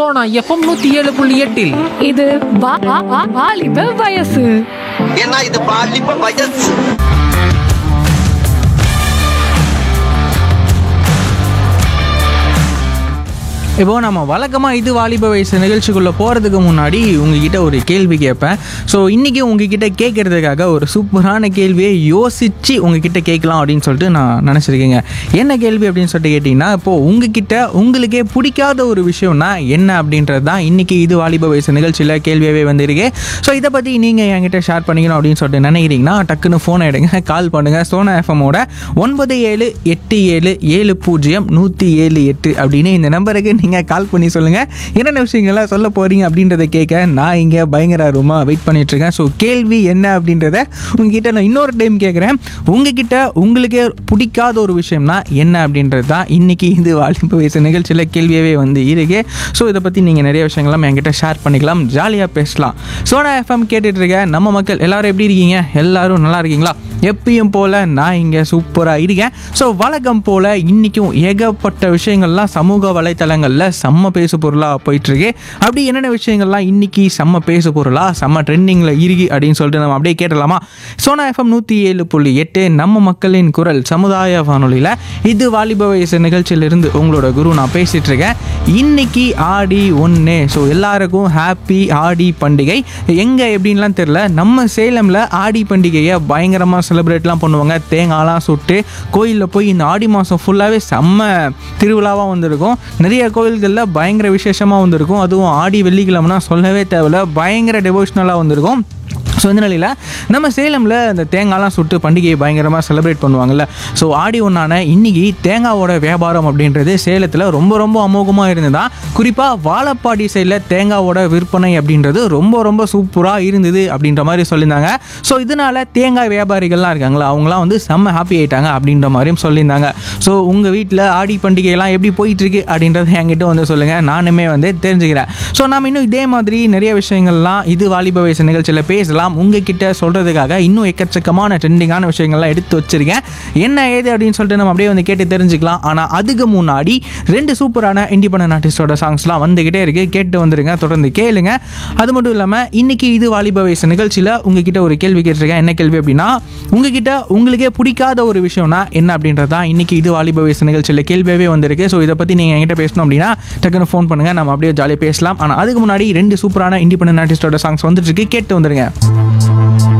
Sona FM நூத்தி ஏழு புள்ளி எட்டில் இது வா- வா- வா- வாலிப வயசு ஏன்னா இது பாலிப்ப வயசு இப்போ நம்ம வழக்கமாக இது வாலிப வயசு நிகழ்ச்சிக்குள்ளே போகிறதுக்கு முன்னாடி உங்ககிட்ட ஒரு கேள்வி கேட்பேன் ஸோ இன்றைக்கி உங்ககிட்ட கேட்குறதுக்காக ஒரு சூப்பரான கேள்வியை யோசித்து உங்ககிட்ட கேட்கலாம் அப்படின்னு சொல்லிட்டு நான் நினச்சிருக்கேங்க என்ன கேள்வி அப்படின்னு சொல்லிட்டு கேட்டிங்கன்னா இப்போது உங்ககிட்ட உங்களுக்கே பிடிக்காத ஒரு விஷயம்னா என்ன அப்படின்றது தான் இன்றைக்கி இது வாலிப வயசு நிகழ்ச்சியில் கேள்வியாகவே வந்திருக்கு ஸோ இதை பற்றி நீங்கள் என்கிட்ட ஷேர் பண்ணிக்கணும் அப்படின்னு சொல்லிட்டு நினைக்கிறீங்கன்னா டக்குன்னு ஃபோனை எடுங்க கால் பண்ணுங்கள் சோனா எஃப்எம்மோட ஒன்பது ஏழு எட்டு ஏழு ஏழு பூஜ்ஜியம் நூற்றி ஏழு எட்டு அப்படின்னு இந்த நம்பருக்கு நீங்கள் கால் பண்ணி சொல்லுங்கள் என்னென்ன விஷயங்கள்லாம் சொல்ல போகிறீங்க அப்படின்றத கேட்க நான் இங்கே பயங்கர ரூமாக வெயிட் பண்ணிகிட்ருக்கேன் ஸோ கேள்வி என்ன அப்படின்றத உங்ககிட்ட நான் இன்னொரு டைம் கேட்குறேன் உங்ககிட்ட உங்களுக்கே பிடிக்காத ஒரு விஷயம்னா என்ன அப்படின்றது தான் இன்றைக்கி இது வாலிப வயசு நிகழ்ச்சியில் கேள்வியாகவே வந்து இருக்கு ஸோ இதை பற்றி நீங்கள் நிறைய விஷயங்கள்லாம் என்கிட்ட ஷேர் பண்ணிக்கலாம் ஜாலியாக பேசலாம் சோனா எஃப்எம் கேட்டுட்டு இருக்க நம்ம மக்கள் எல்லாரும் எப்படி இருக்கீங்க எல்லாரும் நல்லா இருக்கீங்களா எப்பயும் போல் நான் இங்கே சூப்பராக இருக்கேன் ஸோ வழக்கம் போல் இன்றைக்கும் ஏகப்பட்ட விஷயங்கள்லாம் சமூக வலைத்தளங்களில் செம்ம பேசு பொருளாக போயிட்டுருக்கு அப்படி என்னென்ன விஷயங்கள்லாம் இன்றைக்கி செம்ம பேசு பொருளாக செம்ம ட்ரெண்டிங்கில் இருக்கு அப்படின்னு சொல்லிட்டு நம்ம அப்படியே கேட்டலாமா சோனா எஃப்எம் நூற்றி ஏழு புள்ளி எட்டு நம்ம மக்களின் குரல் சமுதாய வானொலியில் இது வாலிப வயசு நிகழ்ச்சியிலிருந்து உங்களோட குரு நான் பேசிகிட்டு இருக்கேன் இன்னைக்கு ஆடி ஒன்று ஸோ எல்லாருக்கும் ஹாப்பி ஆடி பண்டிகை எங்கே எப்படின்லாம் தெரில நம்ம சேலமில் ஆடி பண்டிகையை பயங்கரமாக செலிப்ரேட்லாம் பண்ணுவாங்க தேங்காய்லாம் சுட்டு கோயிலில் போய் இந்த ஆடி மாதம் ஃபுல்லாகவே செம்ம திருவிழாவாக வந்திருக்கும் நிறைய கோயில்களில் பயங்கர விசேஷமாக வந்திருக்கும் அதுவும் ஆடி வெள்ளிக்கிழமைனா சொல்லவே தேவையில்ல பயங்கர டெவோஷ்னலாக வந்திருக்கும் ஸோ இந்த நிலையில் நம்ம சேலமில் இந்த தேங்காய்லாம் சுட்டு பண்டிகையை பயங்கரமாக செலிப்ரேட் பண்ணுவாங்கல்ல ஸோ ஆடி ஒன்றான இன்னைக்கு தேங்காவோட வியாபாரம் அப்படின்றது சேலத்தில் ரொம்ப ரொம்ப அமோகமாக இருந்ததா குறிப்பாக வாழப்பாடி சைடில் தேங்காவோட விற்பனை அப்படின்றது ரொம்ப ரொம்ப சூப்பராக இருந்தது அப்படின்ற மாதிரி சொல்லியிருந்தாங்க ஸோ இதனால் தேங்காய் வியாபாரிகள்லாம் இருக்காங்களா அவங்களாம் வந்து செம்ம ஹாப்பி ஆயிட்டாங்க அப்படின்ற மாதிரியும் சொல்லியிருந்தாங்க ஸோ உங்கள் வீட்டில் ஆடி பண்டிகைலாம் எப்படி போயிட்டுருக்கு அப்படின்றத என்கிட்ட வந்து சொல்லுங்கள் நானுமே வந்து தெரிஞ்சுக்கிறேன் ஸோ நாம் இன்னும் இதே மாதிரி நிறைய விஷயங்கள்லாம் இது வாலிப வயசு நிகழ்ச்சியில் பேசலாம் உங்ககிட்ட சொல்கிறதுக்காக இன்னும் எக்கச்சக்கமான ட்ரெண்டிங்கான விஷயங்கள்லாம் எடுத்து வச்சிருக்கேன் என்ன ஏது அப்படின்னு சொல்லிட்டு நம்ம அப்படியே வந்து கேட்டு தெரிஞ்சுக்கலாம் ஆனால் அதுக்கு முன்னாடி ரெண்டு சூப்பரான இண்டிபெண்டன்ட் ஆர்டிஸ்டோட சாங்ஸ்லாம் வந்துக்கிட்டே இருக்கு கேட்டு வந்துருங்க தொடர்ந்து கேளுங்க அது மட்டும் இல்லாமல் இன்னைக்கு இது வாலிப வயசு நிகழ்ச்சியில் உங்ககிட்ட ஒரு கேள்வி கேட்டிருக்கேன் என்ன கேள்வி அப்படின்னா உங்ககிட்ட உங்களுக்கே பிடிக்காத ஒரு விஷயம்னா என்ன அப்படின்றது தான் இன்னைக்கு இது வாலிப வயசு நிகழ்ச்சியில் கேள்வியாகவே வந்திருக்கு ஸோ இதை பற்றி நீங்கள் என்கிட்ட பேசணும் அப்படின்னா டக்குன்னு ஃபோன் பண்ணுங்கள் நம்ம அப்படியே ஜாலியாக பேசலாம் ஆனால் அதுக்கு முன்னாடி ரெண்டு சூப்பரான இண்டிபெண்டன்ட் ஆர்டிஸ்டோட சாங்ஸ் வந்துட்டு இருக்கு கேட்டு வந்துருங்க